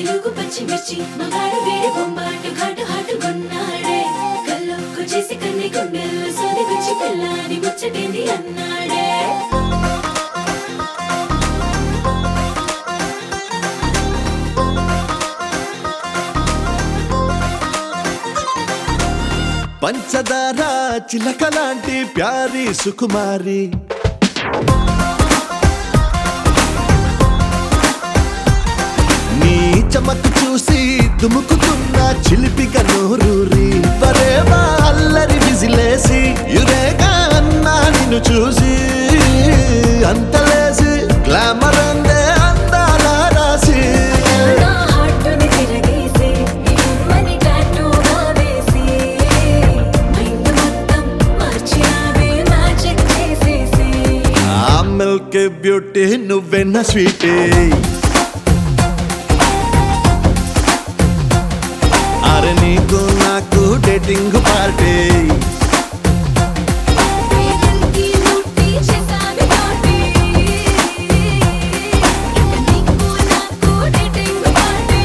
తెలుగు పచ్చిమిర్చి మగాడు వీడి బొంబాటు ఘాటు హాటు కొన్నాడే కల్లోకు చేసి కన్ని గుండెల్లో సోది గుచ్చి పిల్లాని ముచ్చటేంది అన్నాడే పంచదార చిలక లాంటి ప్యారి సుకుమారి నీ చమకు చూసి దుముకుతున్న చిలిపిక నోరూరి పరేవా అల్లరి విజిలేసి యురేగా అన్నా నిన్ను చూసి అంతలేసి గ్లామర్ అందే అందాల రాసి నా హార్టుని తిరగేసి ఇమ్మని టాటూగా వేసి మైండ్ మొత్తం మార్చినావే మ్యాజిక్ చేసేసి ఆ మిల్క్ బ్యూటీ నువ్వెన్న స్వీటీ అరే నీకు నాకు డేటింగ్ పార్టీ వేగంకి ముట్టి చేసావి పార్టీ ఇక నీకు నాకు డేటింగ్ పార్టీ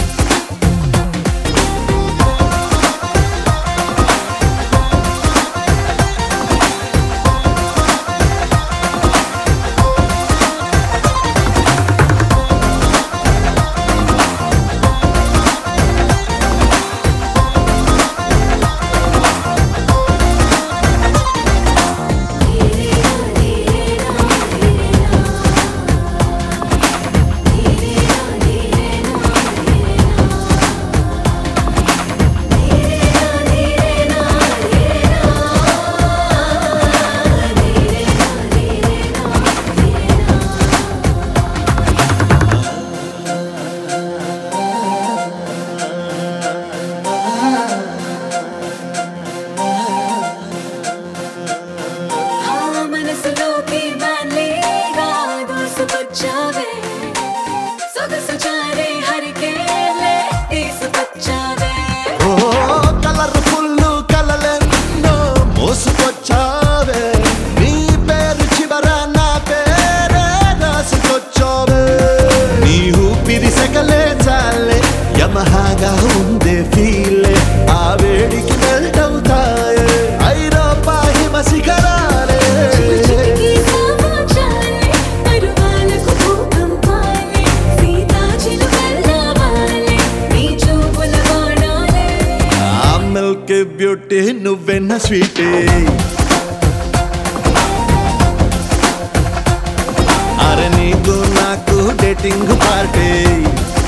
ఆ మనసులోకి బాలేగా దూసుకొచ్చావే సొగసు చారే హరికేలే తీసుకొచ్చావే ఓ కలర్ఫుల్ కలలెన్నో మోసుకొచ్చావే నీ పేరు చివర నా పేరే రాసుకొచ్చావే నీ ఊపిరి సకలే చాలే యమహాగా ఉందే ఫీలే ఆ వేడికి మెల్ట్ అవుతాయే ఐరోపా హిమ శిఖరాలే చిటికి సమాచాలే పరువాలకు భూకంపాలే సీతాచిలుకల్లావాలే నీ చూపుల బాణాలే ఆ మిల్క్ బ్యూటీ నువ్వెన్న స్వీటీ అరే నీకు నాకు డేటింగ్ పార్టీ